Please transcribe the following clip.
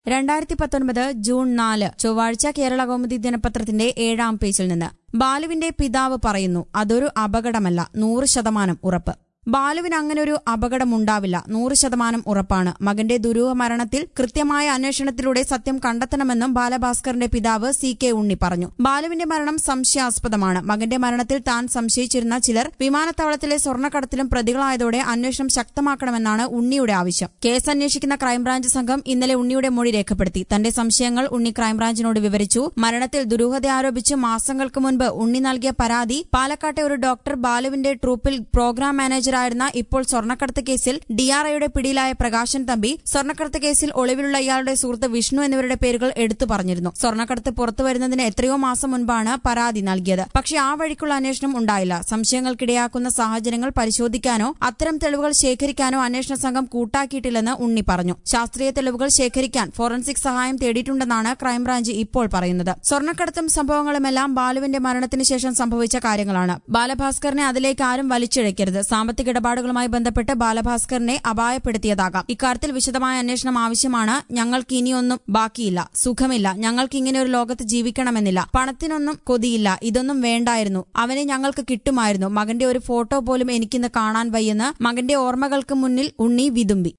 രണ്ടായിരത്തി പത്തൊൻപത് ജൂൺ നാല് ചൊവ്വാഴ്ച കേരള കൗമുദി ദിനപത്രത്തിന്റെ ഏഴാം പേജിൽ നിന്ന് ബാലുവിന്റെ പിതാവ് പറയുന്നു അതൊരു അപകടമല്ല നൂറ് ശതമാനം ഉറപ്പ് ബാലുവിന് അങ്ങനെ ഒരു അപകടമുണ്ടാവില്ല നൂറ് ശതമാനം ഉറപ്പാണ് മകന്റെ ദുരൂഹ മരണത്തിൽ കൃത്യമായ അന്വേഷണത്തിലൂടെ സത്യം കണ്ടെത്തണമെന്നും ബാലഭാസ്കറിന്റെ പിതാവ് സി കെ ഉണ്ണി പറഞ്ഞു ബാലുവിന്റെ മരണം സംശയാസ്പദമാണ് മകന്റെ മരണത്തിൽ താൻ സംശയിച്ചിരുന്ന ചിലർ വിമാനത്താവളത്തിലെ സ്വർണ്ണക്കടത്തിലും പ്രതികളായതോടെ അന്വേഷണം ശക്തമാക്കണമെന്നാണ് ഉണ്ണിയുടെ ആവശ്യം കേസ് അന്വേഷിക്കുന്ന ക്രൈംബ്രാഞ്ച് സംഘം ഇന്നലെ ഉണ്ണിയുടെ മൊഴി രേഖപ്പെടുത്തി തന്റെ സംശയങ്ങൾ ഉണ്ണി ക്രൈംബ്രാഞ്ചിനോട് വിവരിച്ചു മരണത്തിൽ ദുരൂഹത ആരോപിച്ച് മാസങ്ങൾക്ക് മുൻപ് ഉണ്ണി നൽകിയ പരാതി പാലക്കാട്ടെ ഒരു ഡോക്ടർ ബാലുവിന്റെ ട്രൂപ്പിൽ പ്രോഗ്രാം മാനേജറായിരുന്ന ഇപ്പോൾ സ്വർണ്ണക്കടത്ത് കേസിൽ ഡിആർഐയുടെ പിടിയിലായ പ്രകാശൻ തമ്പി സ്വർണ്ണക്കടത്ത് കേസിൽ ഒളിവിലുള്ള ഇയാളുടെ സുഹൃത്ത് വിഷ്ണു എന്നിവരുടെ പേരുകൾ എടുത്തു പറഞ്ഞിരുന്നു സ്വർണ്ണക്കടത്ത് പുറത്തു വരുന്നതിന് എത്രയോ മാസം മുൻപാണ് പരാതി നൽകിയത് പക്ഷേ ആ വഴിക്കുള്ള അന്വേഷണം ഉണ്ടായില്ല സംശയങ്ങൾക്കിടയാക്കുന്ന സാഹചര്യങ്ങൾ പരിശോധിക്കാനോ അത്തരം തെളിവുകൾ ശേഖരിക്കാനോ അന്വേഷണ സംഘം കൂട്ടാക്കിയിട്ടില്ലെന്ന് ഉണ്ണി പറഞ്ഞു ശാസ്ത്രീയ തെളിവുകൾ ശേഖരിക്കാൻ ഫോറൻസിക് സഹായം തേടിയിട്ടുണ്ടെന്നാണ് ക്രൈംബ്രാഞ്ച് ഇപ്പോൾ പറയുന്നത് സ്വർണ്ണക്കടത്തും സംഭവങ്ങളുമെല്ലാം ബാലുവിന്റെ മരണത്തിന് ശേഷം സംഭവിച്ച കാര്യങ്ങളാണ് ബാലഭാസ്കറിനെ അതിലേക്ക് ആരും വലിച്ചിഴക്കരുത് സാമ്പത്തിക ഇടപാടുകളുമായി ബന്ധപ്പെട്ട് ബാലഭാസ്കറിനെ അപായപ്പെടുത്തിയതാകാം ഇക്കാര്യത്തിൽ വിശദമായ അന്വേഷണം ആവശ്യമാണ് ഞങ്ങൾക്ക് ഇനിയൊന്നും ബാക്കിയില്ല സുഖമില്ല ഞങ്ങൾക്ക് ഇങ്ങനെ ഒരു ലോകത്ത് ജീവിക്കണമെന്നില്ല പണത്തിനൊന്നും കൊതിയില്ല ഇതൊന്നും വേണ്ടായിരുന്നു അവനെ ഞങ്ങൾക്ക് കിട്ടുമായിരുന്നു മകന്റെ ഒരു ഫോട്ടോ പോലും എനിക്കിന്ന് കാണാൻ വയ്യെന്ന് മകന്റെ ഓർമ്മകൾക്ക് മുന്നിൽ ഉണ്ണി വിതുമ്പി